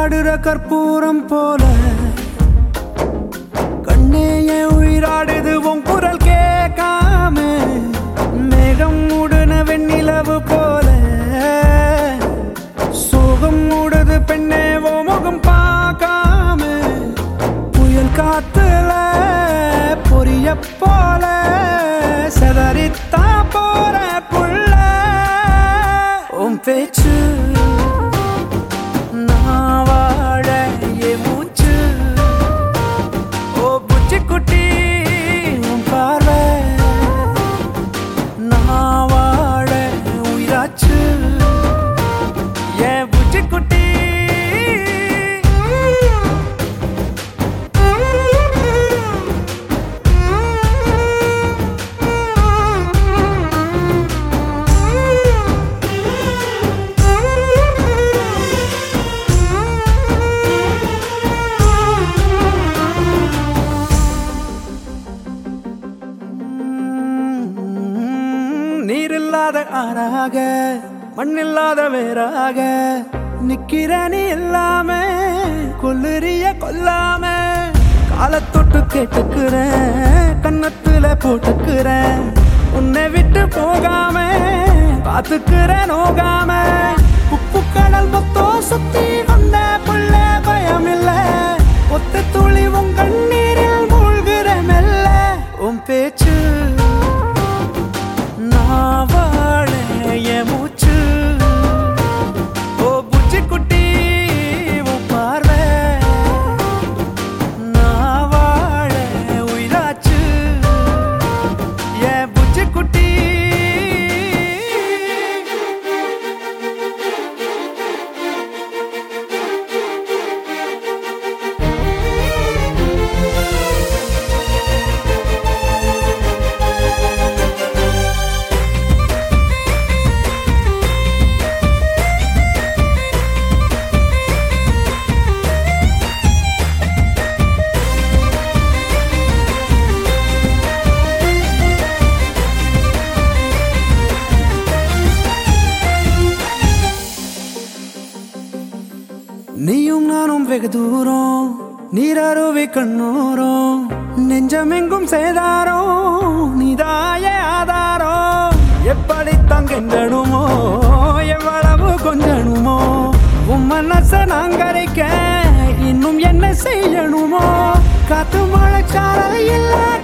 வாடுற கற்பூரம் போல கண்ணே என் உயிராடுது உன் குரல் கேட்காம மேகம் மூடுன வெண்ணிலவு போல சோகம் மூடுது பெண்ணே ஓ முகம் பார்க்காம புயல் காத்துல பொரிய போல செதறித்தா போற புள்ள உன் பேச்சு நான் வாழ என் மூச்சு ஓ புச்சி குட்டி உன் பார்வை நான் வாழ உயிராச்சு என் புச்சி குட்டி நீரில்லாத ஆறாக மண்ணில்லாத வேறாக நிக்கிற நீ இல்லாம கொல்லுறிய கொல்லாம காலத்தொட்டு கேட்டுக்கிறேன் கண்ணத்துல போட்டுக்கிறேன் உன்னை விட்டு போகாம பாத்துக்கிறேன் நோகாம உப்பு கடல் மொத்தம் சுத்தி வந்த புள்ள பயம் இல்ல ஒத்த துளி உன் கண்ணீரில் மூழ்கிற மெல்ல உன் பேச்சு நான் வாழ என் மூச்சு ஓ புச்சி குட்டி உன் பார்வை நான் வாழ உயிராச்சு என் புச்சி குட்டி நீயும் நானும் வெகு தூரம் நீரருவி கண்ணோரம் நெஞ்சமெங்கும் சேதாரோ நீதாய ஆதாரோ எப்படி தங்கெண்டனுமோ எவ்வளவு கொஞ்சணுமோ உன் மனச நாங்கரைக்க இன்னும் என்ன செய்யணுமோ காத்து மழைச்சார இல்ல